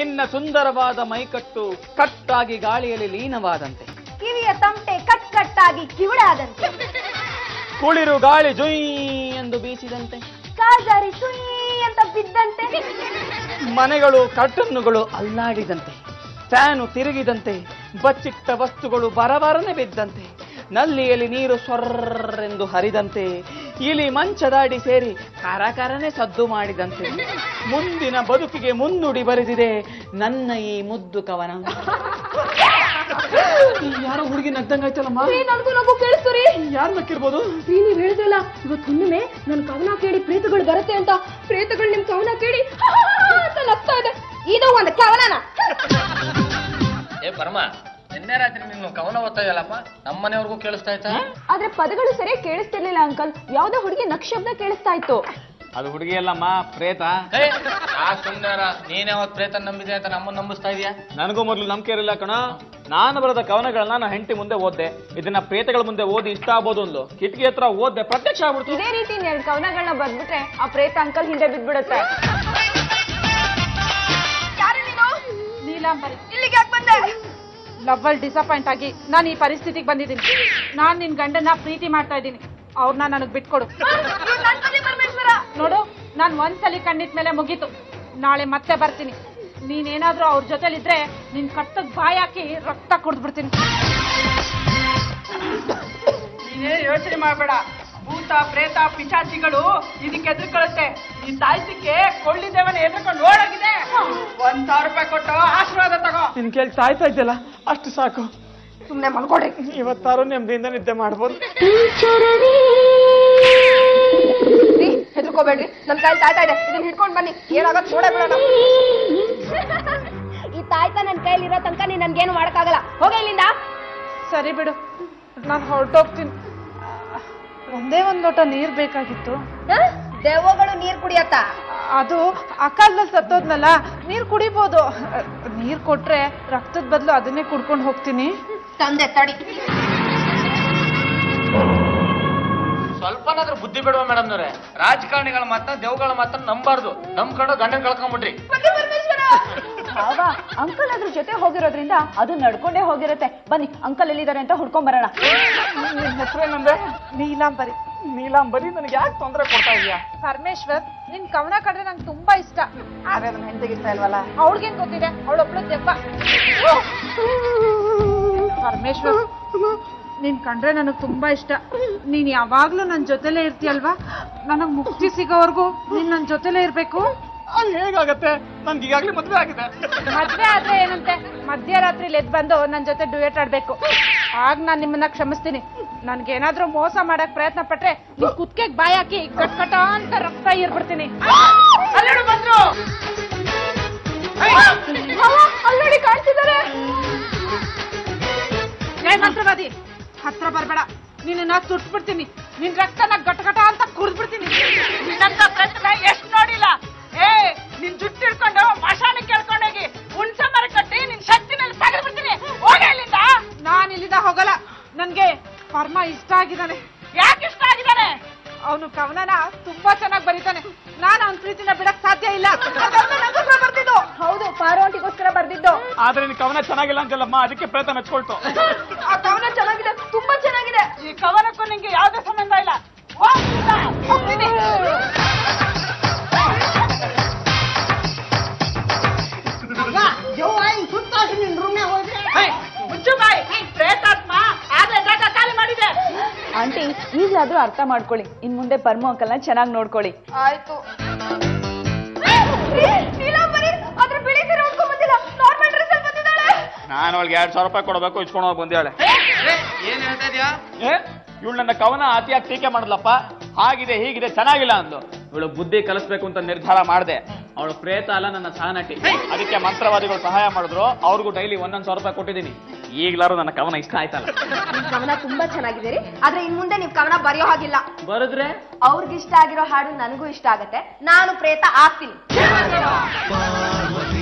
ನಿನ್ನ ಸುಂದರವಾದ ಮೈಕಟ್ಟು ಕಟ್ಟಾಗಿ ಗಾಳಿಯಲ್ಲಿ ಲೀನವಾದಂತೆ ಕಿವಿಯ ತಮಟೆ ಕಟ್ ಕಟ್ಟಾಗಿ ಕಿವಿಡಾದಂತೆ ಕುಳಿರು ಗಾಳಿ ಜುಯ್ ಎಂದು ಬೀಸಿದಂತೆ ಕಾಜಾರಿ ಸುಯ್ ಅಂತ ಬಿದ್ದಂತೆ ಮನೆಗಳು ಕರ್ಟನ್ನುಗಳು ಅಲ್ಲಾಡಿದಂತೆ ಫ್ಯಾನು ತಿರುಗಿದಂತೆ ಬಚ್ಚಿಟ್ಟ ವಸ್ತುಗಳು ಬರಬರನೆ ಬಿದ್ದಂತೆ ನಲ್ಲಿಯಲ್ಲಿ ನೀರು ಸೊರ್ರೆಂದು ಹರಿದಂತೆ ಇಲಿ ಮಂಚದಾಡಿ ಸೇರಿ ಕರಕರನೆ ಸದ್ದು ಮಾಡಿದಂತೆ ಮುಂದಿನ ಬದುಕಿಗೆ ಮುನ್ನುಡಿ ಬರೆದಿದೆ ನನ್ನ ಈ ಮುದ್ದು ಕವನ ಯಾರೋ ಹುಡುಗಿ ನಗ್ದಂಗಾಯ್ತಲ್ಲಮ್ಮ ನನಗೂ ನಗು ಕೇಳಿಸ್ತು ಯಾರು ನಕ್ಕಿರ್ಬೋದು ರೀ ನೀವ್ ಹೇಳಿದ್ರಲ್ಲ ಇವತ್ತು ಹುಣ್ಣಿಮೆ ನನ್ ಕವನ ಕೇಳಿ ಪ್ರೇತಗಳು ಬರುತ್ತೆ ಅಂತ ಪ್ರೇತಗಳು ನಿಮ್ ಕವನ ಕೇಳಿ ಅಂತ ನಗ್ತಾ ಇದೆ ಇದು ಒಂದು ಕವನನ ಏ ಪರಮ ನಿನ್ನೆ ರಾತ್ರಿ ನೀನು ಕವನ ಓದ್ತಾ ಇದೆಯಲ್ಲಪ್ಪ ನಮ್ಮ ಮನೆಯವ್ರಿಗೂ ಕೇಳಿಸ್ತಾ ಆಯ್ತಾ ಆದ್ರೆ ಪದಗಳು ಸರಿಯಾಗಿ ಕೇಳಿಸ್ತಿರ್ಲಿಲ್ಲ ಅಂಕಲ್ ಯಾವ್ದೋ ಹುಡುಗಿ ನಕ್ಷಬ್ದ ಕೇಳಿಸ್ತಾ ಇತ್ತು ಅದು ಹುಡುಗಿ ಅಲ್ಲಮ್ಮ ಪ್ರೇತ ಏ ಆ ಸುಮ್ಮನೆ ನೀನೇ ಅವತ್ ಪ್ರೇತ ನಂಬಿದೆ ಅಂತ ನಮ್ಮನ್ನ ನಂಬಿಸ್ತಾ ಇದೀಯಾ ನನಗೂ ಮೊದಲು ನಂಬಿಕೆ ಇರಲಿಲ್ಲ ಕಣ ನಾನು ಬರೆದ ಕವನಗಳನ್ನ ನಾನು ಹೆಂಡತಿ ಮುಂದೆ ಓದ್ದೆ ಇದನ್ನ ಪ್ರೇತಗಳ ಮುಂದೆ ಓದಿ ಇಷ್ಟ ಆಗ್ಬೋದು ಅಂದ್ಲು ಕಿಟಕಿ ಹತ್ರ ಓದ್ದೆ ಪ್ರತ್ಯಕ್ಷ ಆಗ್ಬಿಡ್ತು ಇದೇ ರೀತಿ ಎರಡು ಕವನಗಳನ್ನ ಬರ್ದ್ಬಿಟ್ರೆ ಆ ಪ್ರೇತ ಅಂಕಲ್ ಹಿಂದೆ ಬಿದ್ಬಿಡುತ್ತೆ ನೀಲಾಂಬರಿ ಇಲ್ಲಿಗೆ ಯಾಕೆ ಬಂದೆ ಲವ್ವಲ್ ಡಿಸಪಾಯಿಂಟ್ ಆಗಿ ನಾನು ಈ ಪರಿಸ್ಥಿತಿಗೆ ಬಂದಿದ್ದೀನಿ ನಾನ್ ನಿನ್ ಗಂಡನ ಪ್ರೀತಿ ಮಾಡ್ತಾ ಇದ್ದೀನಿ ಅವ್ರನ್ನ ನನಗ್ ಬಿಟ್ಕೊಡು ನೋಡು ನಾನ್ ಒಂದ್ಸಲಿ ಕಣ್ಣಿಟ್ ಮೇಲೆ ಮುಗೀತು ನಾಳೆ ಮತ್ತೆ ಬರ್ತೀನಿ ನೀನೇನಾದ್ರೂ ಅವ್ರ ಜೊತೆಲಿದ್ರೆ ನಿನ್ ಕತ್ತಗ್ ಬಾಯ್ ಹಾಕಿ ರಕ್ತ ಕುಡ್ದ್ಬಿಡ್ತೀನಿ ನೀನೇ ಯೋಚನೆ ಮಾಡ್ಬೇಡ ಭೂತ ಪ್ರೇತ ಪಿಚಾಚಿಗಳು ಇದಕ್ಕೆ ಎದುರ್ಕೊಳ್ಳುತ್ತೆ ಈ ಸಾಹಿತ್ಯಕ್ಕೆ ಕೊಳ್ಳಿದೇವನ ಎದುರ್ಕೊಂಡು ಓಡೋಗಿದೆ ಒಂದ್ ಸಾವಿರ ರೂಪಾಯಿ ಕೊಟ್ಟು ಆಶೀರ್ವಾದ ತಗೋ ನಿನ್ ಕೇಳಿ ಸಾಯ್ತಾ ಇದ್ದಲ್ಲ ಅಷ್ಟು ಸಾಕು ಸುಮ್ನೆ ಮಲ್ಕೊಡಿ ಇವತ್ತಾರು ನೆಮ್ಮದಿಯಿಂದ ನಿದ್ದೆ ಮಾಡ್ಬೋದು ಹೆದರ್ಕೋಬೇಡ್ರಿ ನನ್ ಕೈ ತಾಯ್ತಾ ಇದೆ ಇದನ್ನ ಹಿಡ್ಕೊಂಡ್ ಬನ್ನಿ ಏನಾಗತ್ ನೋಡೇ ಬಿಡೋಣ ಈ ತಾಯ್ತ ನನ್ ಕೈಲಿ ಇರೋ ತನಕ ನೀನ್ ನನ್ಗೇನು ಮಾಡಕ್ಕಾಗಲ್ಲ ಹೋಗ ಇಲ್ಲಿಂದ ಸರಿ ಬಿಡು ನಾನು ಹೊರಟೋಗ್ತೀನಿ ಒಂದೇ ಒಂದ್ ಲೋಟ ನೀರ್ ಬೇಕಾಗಿತ್ತು ಹ? ದೆವ್ವಗಳು ನೀರ್ ಕುಡಿಯತ್ತ ಅದು ಅಕಾಲದಲ್ಲಿ ಸತ್ತೋದ್ನಲ್ಲ ನೀರ್ ಕುಡಿಬೋದು ನೀರ್ ಕೊಟ್ರೆ ರಕ್ತದ ಬದಲು ಅದನ್ನೇ ಕುಡ್ಕೊಂಡು ಹೋಗ್ತೀನಿ ತಂದೆ ತಡಿ ಸ್ವಲ್ಪನಾದ್ರೂ ಬುದ್ಧಿ ಬಿಡುವ ಮೇಡಮ್ನವ್ರೆ ರಾಜಕಾರಣಿಗಳ ಮಾತ ದೇವ್ಗಳ ಮಾತ ನಂಬಾರ್ದು ನಂಬ್ಕೊಂಡು ಗಂಡನ್ ಕಳ್ಕೊಂಡ್ಬಿಟ್ರಿ ಆಗ ಅಂಕಲ್ ಅದ್ರ ಜೊತೆ ಹೋಗಿರೋದ್ರಿಂದ ಅದು ನಡ್ಕೊಂಡೇ ಹೋಗಿರುತ್ತೆ ಬನ್ನಿ ಅಂಕಲ್ ಎಲ್ಲಿದ್ದಾರೆ ಅಂತ ಹುಡ್ಕೊಂಡ್ ಬರೋಣ ನಿನ್ ಹೆಸರೇನಂದ್ರೆ ನೀಲಾಂಬರಿ ನೀಲಾಂಬರಿ ನನಗೆ ಯಾಕೆ ತೊಂದರೆ ಕೊಡ್ತಾ ಇದೀಯಾ ಪರಮೇಶ್ವರ್ ನಿನ್ ಕವನ ಕಂಡ್ರೆ ನಂಗೆ ತುಂಬಾ ಇಷ್ಟ ಆದ್ರೆ ನನ್ನ ಹೆಂಡತಿಗೆ ಇಷ್ಟ ಇಲ್ವಲ್ಲ ಅವಳಿಗೇನ್ ಗೊತ್ತಿದೆ ಅವಳೊಬ್ಳು ದೆವ್ವ ಪರಮೇಶ್ವರ್ ನಿನ್ ಕಂಡ್ರೆ ನನಗ್ ತುಂಬಾ ಇಷ್ಟ ನೀನ್ ಯಾವಾಗ್ಲೂ ನನ್ ಜೊತೆಲೇ ಇರ್ತೀಯಲ್ವಾ ನನಗ್ ಮುಕ್ತಿ ಸಿಗೋವರೆಗೂ ನೀನ್ ನನ್ ಜೊತೆಲೇ ಇರ್ಬೇಕು ಅಲ್ಲಿ ಹೇಗಾಗತ್ತೆ ನನ್ಗೆ ಈಗಾಗ್ಲೇ ಮದ್ವೆ ಆಗಿದೆ ಮದ್ವೆ ಆದ್ರೆ ಏನಂತೆ ಮಧ್ಯರಾತ್ರಿಲಿ ಎದ್ ಬಂದು ನನ್ ಜೊತೆ ಡುಯೆಟ್ ಆಡ್ಬೇಕು ಆಗ ನಾನ್ ನಿಮ್ಮನ್ನ ಕ್ಷಮಿಸ್ತೀನಿ ನನ್ಗೇನಾದ್ರೂ ಮೋಸ ಮಾಡಕ್ ಪ್ರಯತ್ನ ಪಟ್ರೆ ನಿಮ್ ಕುತ್ಕೆಗ್ ಬಾಯ್ ಹಾಕಿ ಕಟ್ ಕಟ ಅಂತ ರಕ್ತ ಇರ್ಬಿಡ್ತೀನಿ ಅಲ್ಲೇಡು ಬಂದ್ರು ಅಲ್ಲಡಿ ಕಾಣ್ತಿದ್ದಾರೆ ಏ ಮಂತ್ರವಾದಿ ಹತ್ರ ಬರ್ಬೇಡ ನಿನ್ನ ಸುಟ್ಬಿಡ್ತೀನಿ ನಿನ್ ರಕ್ತನ ಗಟಗಟ ಅಂತ ಕುಡ್ದ್ಬಿಡ್ತೀನಿ ನಿನ್ನಂತ ಪ್ರಶ್ನೆ ಎಷ್ಟ್ ನೋಡಿಲ್ಲ ಏ ನಿನ್ ಜುಟ್ಟು ಹಿಡ್ಕೊಂಡು ಮಶಾನಕ್ಕೆ ಕೇಳ್ಕೊಂಡೋಗಿ ಹುಣ್ಸೆ ಮರ ಕಟ್ಟಿ ನಿನ್ ಶಕ್ತಿನಲ್ಲಿ ತೆಗೆದ್ಬಿಡ್ತೀನಿ ಹೋಗ ಇಲ್ಲಿಂದ ನಾನ್ ಇಲ್ಲಿಂದ ಹೋಗಲ್ಲ ನನ್ಗೆ ಪರ್ಮ ಇಷ್ಟ ಆಗಿದ್ದಾನೆ ಯಾಕೆ ಇಷ್ಟ ಆಗಿದ್ದಾನೆ ಅವನು ಕವನನ ತುಂಬಾ ಚೆನ್ನಾಗಿ ಬರೀತಾನೆ ನಾನು ಅವನ ಪ್ರೀತಿನ ಬಿಡಕ್ ಸಾಧ್ಯ ಇಲ್ಲ ಬರ್ತಿದ್ದು ಹೌದು ಪಾರು ಆಂಟಿಗೋಸ್ಕರ ಬರ್ದಿದ್ದು ಆದ್ರೆ ನಿನ್ ಕವನ ಚೆನ್ನಾಗಿಲ್ಲ ಅಂತಲ್ಲಮ್ಮ ಅದಕ್ಕೆ ಪ್ರಯತ್ನ ಮೆಚ್ಕೊಳ್ತು ಆ ಕವನ ಚೆನ್ನಾಗಿದೆ ತುಂಬಾ ಚೆನ್ನಾಗಿದೆ ಈ ಕವನಕ್ಕೂ ನಿಂಗೆ ಯಾವುದೇ ಸಂಬಂಧ ಇಲ್ಲ ಹೋಗ್ ಇಲ್ಲಿಂದ. ಹೋಗ್ತೀನಿ. ಹೇ, ಮುಚ್ಚು ಬಾಯ್ ಪ್ರೇತಾತ್ಮ ಆಗ್ಲೇ ಜಾಗ ಖಾಲಿ ಮಾಡಿದೆ ಆಂಟಿ ಈಗಲಾದ್ರೂ ಅರ್ಥ ಮಾಡ್ಕೊಳ್ಳಿ ಇನ್ ಮುಂದೆ ಪರ್ಮು ಅಂಕಲ್ನ ಚೆನ್ನಾಗಿ ನೋಡ್ಕೊಳ್ಳಿ ಆಯ್ತು ನೀಲಾಂಬರಿ ಅದ್ರ ಬಿಳಿ ಸೀರೆ ಉಟ್ಕೊಂಡ್ ಬಂದಿಲ್ಲ ನಾರ್ಮಲ್ ಡ್ರೆಸ್ ಅಲ್ಲಿ ಬಂದಿದ್ದಾಳೆ ನಾನು ಅವಳಿಗೆ ಎರಡ್ ಸಾವಿರ ರೂಪಾಯಿ ಕೊಡಬೇಕು ಇಸ್ಕೊಂಡು ಹೋಗಿ ಬಂದೇಳೆ ಏನ್ ಹೇಳ್ತಾ ಇದೀಯಾ ಏ ಇವಳು ನನ್ನ ಕವನ ಅತಿಯಾಗಿ ಟೀಕೆ ಮಾಡಿದ್ಲಪ್ಪ ಹಾಗಿದೆ ಹೀಗಿದೆ ಚೆನ್ನಾಗಿಲ್ಲ ಅಂದು ಇವಳು ಬುದ್ಧಿ ಕಲಿಸ್ಬೇಕು ಅಂತ ನಿರ್ಧಾರ ಮಾಡಿದೆ ಅವಳು ಪ್ರೇತ ಅಲ್ಲ ನನ್ನ ಸಹನಟಿ ಅದಕ್ಕೆ ಮಂತ್ರವಾದಿಗಳು ಸಹಾಯ ಮಾಡಿದ್ರು ಅವ್ರಿಗೂ ಡೈಲಿ ಒಂದೊಂದು ಸಾವಿರ ರೂಪಾಯಿ ಕೊಟ್ಟಿದ್ದೀನಿ ಈಗಲಾರು ನನ್ನ ಕವನ ಇಷ್ಟ ಆಯ್ತಲ್ಲ ನಿಮ್ ಕವನ ತುಂಬಾ ಚೆನ್ನಾಗಿದೆ ರೀ ಆದ್ರೆ ಇನ್ ಮುಂದೆ ನಿಮ್ ಕವನ ಬರೆಯೋ ಹಾಗಿಲ್ಲ ಬರೆದ್ರೆ ಅವ್ರಿಗಿಷ್ಟ ಆಗಿರೋ ಹಾಡು ನನಗೂ ಇಷ್ಟ ಆಗತ್ತೆ ನಾನು ಪ್ರೇತ ಆಗ್ತೀನಿ ಪಾರ್ವತಿ